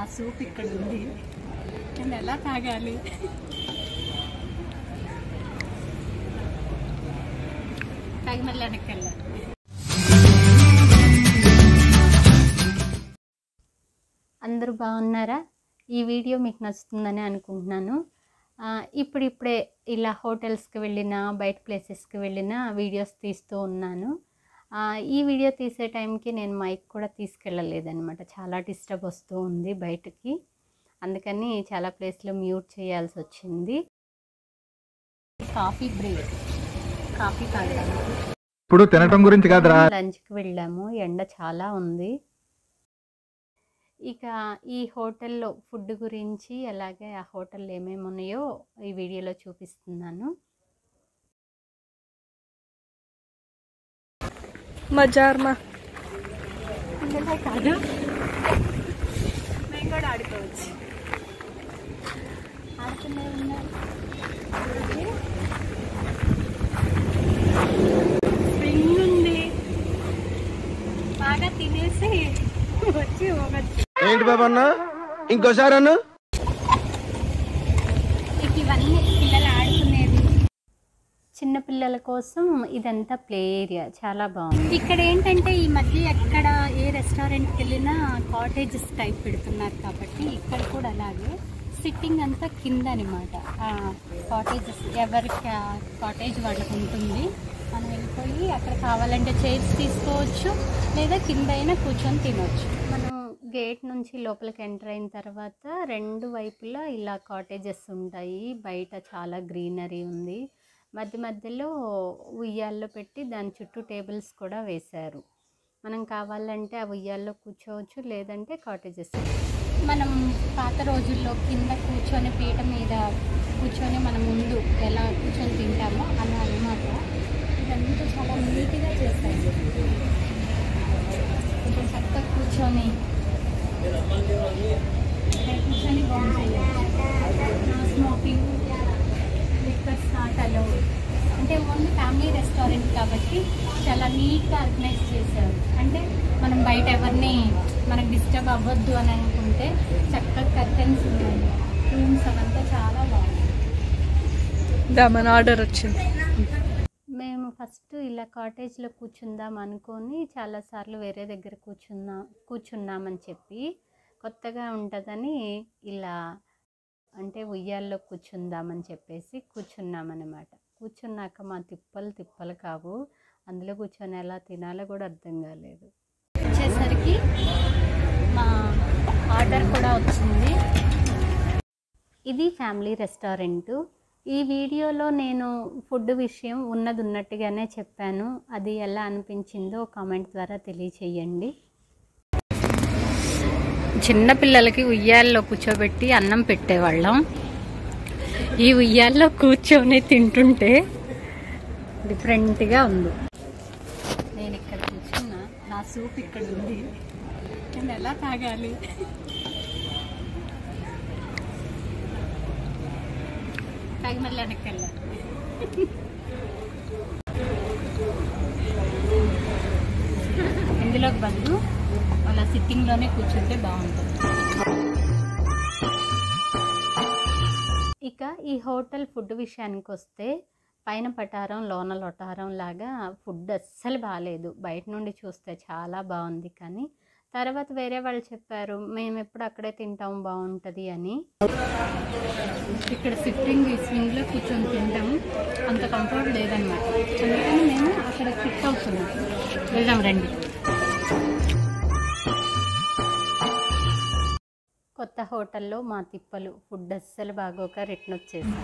నా సూప్ ఇక్కడ ఉంది నేను ఎలా తాగాలి తాగి మళ్ళీ వెనక్కి వెళ్ళాలి అందరూ బాగున్నారా ఈ వీడియో మీకు నచ్చుతుందని అనుకుంటున్నాను ఆ, ఇప్పుడిప్పుడే ఇలా హోటల్స్కి వెళ్ళిన బయట ప్లేసెస్కి వెళ్ళిన వీడియోస్ తీస్తూ ఉన్నాను ఆ, ఈ వీడియో తీసే టైంకి నేను మైక్ కూడా తీసుకెళ్ళలేదనమాట చాలా డిస్టర్బ్ వస్తూ ఉంది బయటకి అందుకని చాలా ప్లేస్లో మ్యూట్ చేయాల్సి వచ్చింది కాఫీ బ్రేక్ కాఫీ తాగడానికి ఇప్పుడు తినటం గురించి కాదురా లంచ్కి వెళ్ళాము ఎండ చాలా ఉంది ఇక ఈ హోటల్లో ఫుడ్ గురించి అలాగే ఆ హోటల్లో ఏమేమి ఉన్నాయో ఈ వీడియోలో చూపిస్తున్నాను మజార్మా పిల్లలే కాదు మేము కూడా ఆడుకోవచ్చు ఆడుతూనే ఉన్నారు స్ప్రింగ్ ఉంది బాగా తినేసి వచ్చి పోగొచ్చు ఏంటి బాబా అన్న ఇంకోసారి అన్న ఇక ఇవన్నీ పిల్లలు ఆడుకునేది చిన్న పిల్లల కోసం ఇదంతా ప్లే ఏరియా చాలా బాగుంది ఇక్కడ ఏంటంటే ఈ మధ్య ఎక్కడ ఏ రెస్టారెంట్కి వెళ్ళినా కాటేజెస్ టైప్ పెడుతున్నారు కాబట్టి ఇక్కడ కూడా అలాగే సిట్టింగ్ అంతా కింద అనమాట కాటేజెస్ ఎవరికి కాటేజ్ వాళ్ళకి ఉంటుంది మనం వెళ్ళిపోయి అక్కడ కావాలంటే చైర్స్ తీసుకోవచ్చు లేదా కింద అయినా కూర్చొని తినవచ్చు మనం గేట్ నుంచి లోపలికి ఎంటర్ అయిన తర్వాత రెండు వైపులా ఇలా కాటేజెస్ ఉంటాయి బయట చాలా గ్రీనరీ ఉంది మధ్య మధ్యలో ఉయ్యాల్లో పెట్టి దాని చుట్టూ టేబుల్స్ కూడా వేశారు మనం కావాలంటే ఆ ఉయ్యాల్లో కూర్చోవచ్చు లేదంటే కాటేజెస్ మనం పాత రోజుల్లో కింద కూర్చొని పీట మీద కూర్చొని మనం ముందు ఎలా కూర్చొని తింటామో అలా అన్నమాట ఇదంతా చాలా నీట్గా చేశారు కొంచెం చక్కగా కూర్చొని ఇక్కడ కూర్చొని బాగుంటుంది స్మోకింగ్ లిక్కర్స్ నాట్ అలో అంటే ఓన్లీ ఫ్యామిలీ రెస్టారెంట్ కాబట్టి చాలా నీట్గా ఆర్గనైజ్ చేశారు అంటే మనం బయట ఎవరిని మనకు డిస్టర్బ్ అవ్వద్దు అని అనుకుంటే చక్కగా కర్టెన్స్ ఉన్నాయి రూమ్స్ అవంతా చాలా బాగుంది దామన్ ఆర్డర్ వచ్చింది మేము ఫస్ట్ ఇలా కాటేజ్లో కూర్చుందాం అనుకొని చాలాసార్లు వేరే దగ్గర కూర్చున్నా కూర్చున్నామని చెప్పి కొత్తగా ఉంటుందని ఇలా అంటే ఉయ్యాల్లో కూర్చుందామని చెప్పేసి కూర్చున్నామన్నమాట కూర్చున్నాక మా తిప్పలు తిప్పలు కావు అందులో కూర్చొని ఎలా తినాలో కూడా అర్థం కాలేదు వచ్చేసరికి మా ఆర్డర్ కూడా వచ్చింది ఇది ఫ్యామిలీ రెస్టారెంటు ఈ వీడియోలో నేను ఫుడ్ విషయం ఉన్నది ఉన్నట్టుగానే చెప్పాను అది ఎలా అనిపించిందో కామెంట్ ద్వారా తెలియచేయండి చిన్న పిల్లలకి ఉయ్యాల్లో కూర్చోబెట్టి అన్నం పెట్టేవాళ్ళం ఈ ఉయ్యాల్లో కూర్చొని తింటుంటే డిఫరెంట్గా ఉంది నేను ఇక్కడ కూర్చున్నా నా సూప్ ఇక్కడ ఉంది నేను ఎలా తాగాలి తాగి మళ్ళీ వెనక్కి వెళ్ళాలి ఇందులోకి బదులు వాళ్ళ సిట్టింగ్లోనే కూర్చుంటే బాగుంటుంది ఇక ఈ హోటల్ ఫుడ్ విషయానికి వస్తే పైన పటారం లోన లొటారం లాగా ఫుడ్ అస్సలు బాగాలేదు బయట నుండి చూస్తే చాలా బాగుంది కానీ తర్వాత వేరే వాళ్ళు చెప్పారు మేము ఎప్పుడు అక్కడే తింటాం బాగుంటుంది అని ఇక్కడ సిట్టింగ్ స్వింగ్లో కూర్చొని తింటాము అంత కంఫర్ట్ లేదనమాట అందుకని మేము అక్కడ ఫిట్ అవుతున్నాం వెళ్దాం రండి కొత్త హోటల్లో మా తిప్పలు ఫుడ్ అస్సలు బాగోక రిటర్న్ వచ్చేసాం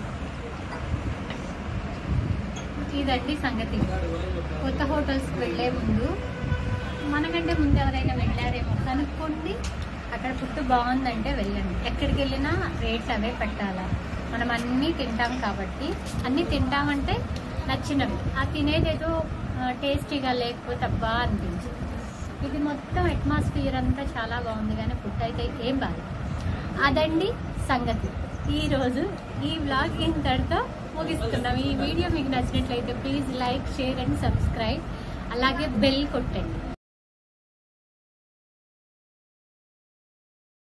ఇదండి సంగతి కొత్త హోటల్స్కి వెళ్ళే ముందు మనకంటే ముందు ఎవరైనా వెళ్ళారేమో కనుక్కోండి అక్కడ ఫుడ్ బాగుందంటే వెళ్ళండి ఎక్కడికి వెళ్ళినా రేట్లు అవే పెట్టాలా మనం అన్నీ తింటాం కాబట్టి అన్నీ తింటామంటే నచ్చినవి ఆ తినేదేదో టేస్టీగా లేకపోతే అబ్బా అనిపించింది ఇది మొత్తం అట్మాస్ఫియర్ అంతా చాలా బాగుంది కానీ ఫుడ్ అయితే ఏం బాగాలేదు అదండి సంగతి ఈరోజు ఈ వ్లాగ్ ఇంతటితో ముగిస్తున్నాం ఈ వీడియో మీకు నచ్చినట్లయితే please like share and subscribe అలాగే బెల్ కొట్టండి